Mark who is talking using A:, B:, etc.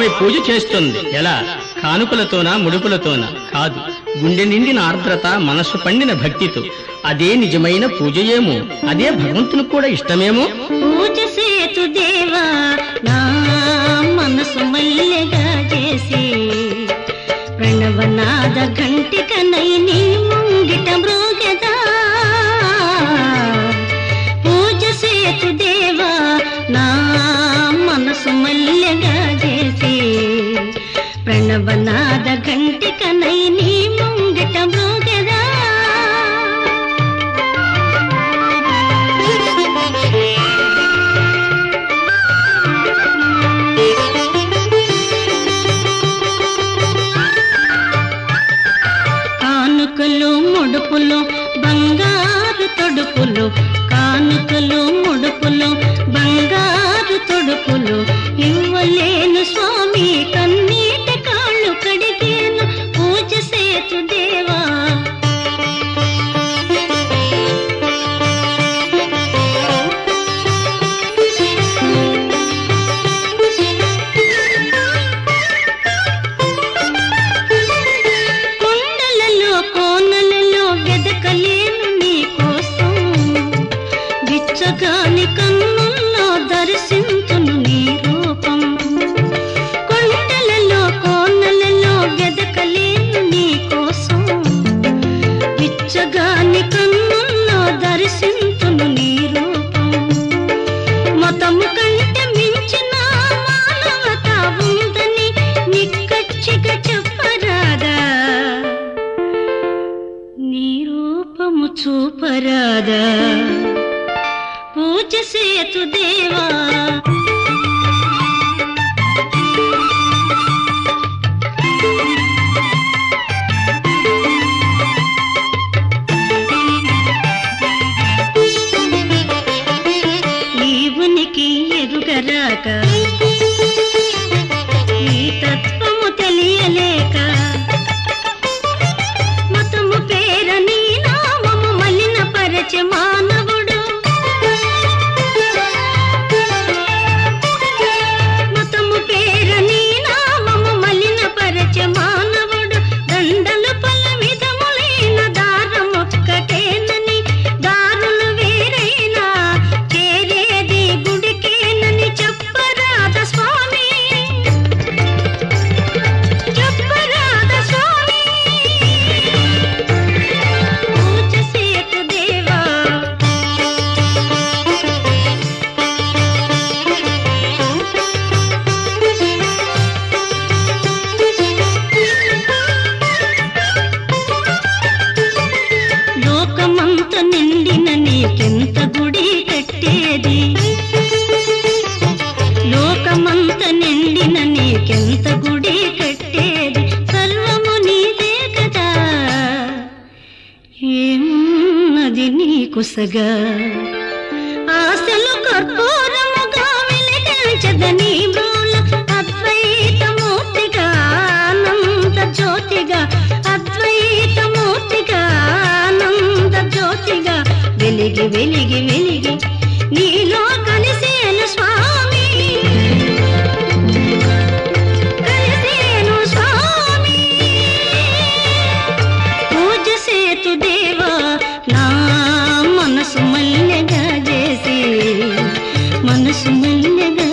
A: ఆమె పూజ చేస్తుంది ఎలా కానుకలతోనా ముడుపులతోనా కాదు గుండె నిండిన ఆర్ద్రత మనస్సు పండిన భక్తితో అదే నిజమైన పూజ ఏమో అదే భగవంతునికి కూడా ఇష్టమేమో
B: పూజ సేతు దేవా నా మనసు మల్లెగా చేసి ప్రణవనాద ఘంటికనై నీ ముంగిట మృగదా పూజ సేతు దేవా నా మనసు మల్లెగా చేసి ప్రణవనాద ఘంటికనై నీ ముంగిట మృగదా కానుకలు ముడుపులు బంగారు తొడుపులు కానుకలు ముడుపులు బంగారు తొడుపులు ఇవ్వలేను స్వామి కన్నీటి కాళ్ళు కడిగేను పూజ సేతు దేవా కొండలలో కోనలలో వెదకలేను నీ కోసం బిచ్చగాని కన్నుల్లో దర్శించును నీ రూపం కొండలలో కోనలలో వెదకలేను నీ కోసం బిచ్చగాని కన్నుల్లో దర్శించును నీ రూపం మతము కంటే మించిన మానవత ఉందని నిక్కచ్చిగా చెప్పరాదా నీ రూపము చూపరాదా పూజ సేతు దేవా ఈ ఉనికి ఎరుగరాక ఈ తత్వము తెలియలేక మతము పేరని నామము మలిన పరచ మానవుడు మతము పేరని నామము మలిన పరచ మానవుడు దండలు పల విధములైన దారమొక్కటేనని దారులు వేరైనా చేరేది గుడికేనని చెప్పరాద స్వామి చెప్పరాద స్వామి పూజ సేతు దేవా లోకమంత నిండిన నీకెంత గుడి కట్టేది లోకమంత నిండిన నీకెంత గుడి కట్టేది సర్వము నీదే కదా ఏమున్నది నీకు సగా ఆశలు కర్పూరముగా వెలిగించదని బ్రోల అద్వైతమూర్తిగా ఆనంద జ్యోతిగా అద్వైతమూర్తిగా ఆనంద జ్యోతిగా వెలిగి వెలిగి వెలిగి నీలో కలిసేను స్వామి కలిసేను స్వామి పూజ సేతు దేవా నా మనసు మల్లెగా చేసి మనసు మల్లెగా